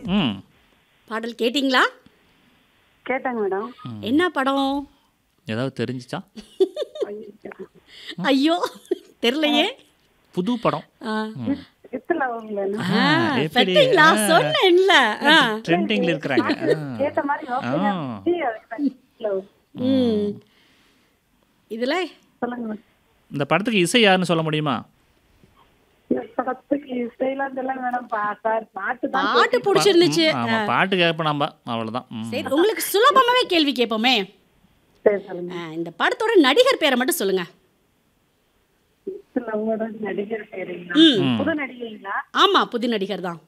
ம் பாடல் கேட்டிங்களா கேட்டாங்க மேடம் என்ன படம் ஏதாவது தெரிஞ்சிச்சா ஐயோ தெரியலையே புது படம் ஆ. இத்துல அவங்கள ஆ, எப்படி? பெட்டிங்களா ஆ. சொன்னேன்ல ஆ. ட்ரெண்டிங்கில் இருக்கிறாங்க ஆ. கேட்ட மாதிரி யோசனை ஆ. இருந்துச்சு, அதுக்கு தான் இத்துல ம் இதுல சொல்லுங்க மேடம். இந்த படத்துக்கு இசை யாருன்னு சொல்ல முடியுமா இந்த படத்துக்கு இசையெல்லாம் தெரியல மேடம் பா- சார் பாட்டு தான் பாட்டு பிடிச்சிருந்துச்சு ம், ஆமா பாட்டு கேட்போம் நம்ம அவ்வளவுதான் ம். சரி உங்களுக்கு சுலபமாவே கேள்வி கேட்போமே சரி சொல்லுங்க ஆ, இந்த படத்தோட நடிகர் பேரை மட்டும் சொல்லுங்க இத்துல அவங்களோட நடிகர் பேருங்களா ம் புது நடிகைங்களா ஆமா புது நடிகர் தான்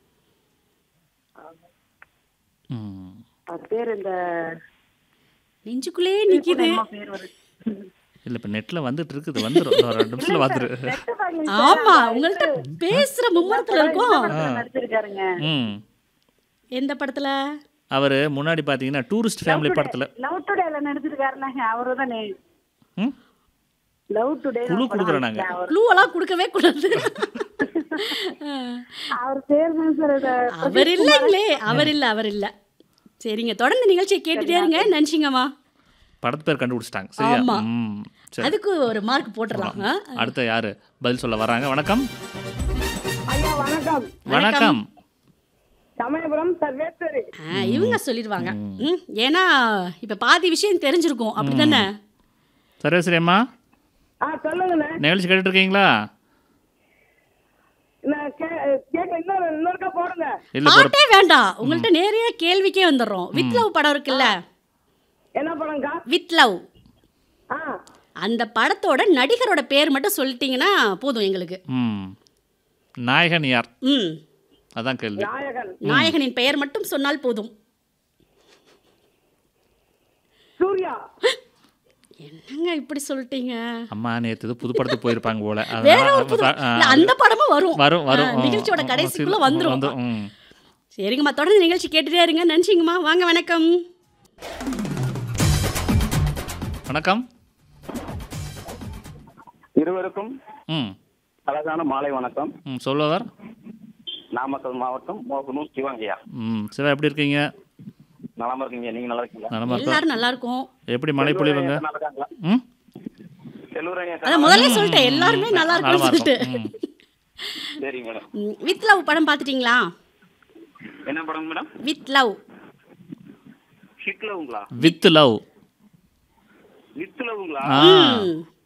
ம். அவர் பேர் இந்த நெஞ்சுக்குள்ளே நிக்குது அம்மா பேர் வருது இல்ல இப்ப நெட்ல வந்துட்டு இருக்குது வந்துரும் இன்னும் ஒரு ரெண்டு நிமிஷத்துல வந்துரு நெட்டு பாருங்க, ஆமா உங்கள்ட்ட பேசுற மும்மரத்துல இருக்கும் படத்துல நடிச்சிருக்காருங்க ம் எந்த படத்துல அவரு முன்னாடி பாத்தீங்கன்னா டூரிஸ்ட் ஃபேமிலி படத்துல லவ் டுடேல நடிச்சிருக்காருனாங்க அவரு தானே ம் லவ் டுடே குழு கொடுக்குறோம் நாங்க க்ளூ எல்லாம் கொடுக்கவே கூடாது அவர் பேர் தான் சார் இது. அவர் இல்லைங்களே அவர் இல்ல அவர் இல்ல சரிங்க தொடர்ந்து நிகழ்ச்சியை கேட்டுட்டே இருங்க நினைச்சிங்கம்மா படத்து பேர் கண்டுபிடிச்சிட்டாங்க சரியா ஆமா. ம் சரி அதுக்கு ஒரு மார்க் போட்டுடலாம் ஆ? அடுத்த யாரு பதில் சொல்ல வராங்க வணக்கம் ஐயா வணக்கம் வணக்கம் சமயபுரம் சர்வேஸ்வரி ஆ, இவங்க சொல்லிடுவாங்க ம், ஏன்னா இப்ப பாதி விஷயம் தெரிஞ்சிருக்கும் அப்படிதானே சர்வேஸ்வரி அம்மா ஆ சொல்லுங்கண்ணே நிகழ்ச்சி கேட்டுட்டு இருக்கீங்களா நான் கே கேட்க இன்னொரு இன்னொருக்கா போடுங்க இல்ல ஒரு பாட்டே வேண்டாம் உங்கள்ட்ட நேரே கேள்விக்கே வந்துடுறோம் வித் லவ் படம் இருக்குல்ல என்ன படம்க்கா வித் லவ் ஆ அந்த படத்தோட நடிகரோட பேர் மட்டும் சொல்லிட்டீங்கன்னா போதும் எங்களுக்கு ம் நாயகன் யார் ம் அதான் கேள்வி நாயகன் நாயகனின் பெயர் மட்டும் சொன்னால் போதும் சூர்யா என்னங்க இப்படி சொல்லிட்டீங்க அம்மா நேத்து ஏதோ புது படத்துக்கு போயிருப்பாங்க போல வேற அதனால ஒரு புது ஆ, இல்ல, அந்த படமும் வரும் வரும் வரும் ஆ, நிகழ்ச்சியோட ம், கடைசிக்குள்ள ம், வந்துரும் வந்து ம். சரிங்கம்மா தொடர்ந்து நிகழ்ச்சி கேட்டுட்டே இருங்க நினச்சிங்கம்மா வாங்க வணக்கம் வணக்கம் இருவருக்கும் ம் அழகான மாலை வணக்கம் ம் சொல்லுவார் நாமக்கல் மாவட்டம் மோகனூர் சிவங்கய்யா ம் சிவா எப்படி இருக்கீங்க நலமா இருக்கீங்க நீங்க நல்லா இருக்கீங்களா நலமா இருக்கோம் எல்லாரும் நல்லா இருக்கும் எப்படி மழை பொழிவுங்க நல்லா இருக்காங்களா ம் செல்லூரங்க அதான் முதல்ல சொல்லிட்டேன் எல்லாருமே நல்லா நலமா இருக்கும்னு சொல்லிட்டு இருக்கும் ம். சரிங்க மேடம் ம், வித் லவ் படம் பார்த்துட்டீங்களா என்ன படம் மேடம் வித் லவ் ஹிட்லவுங்களா வித் லவ் வித்லவுங்களா ஆ ம்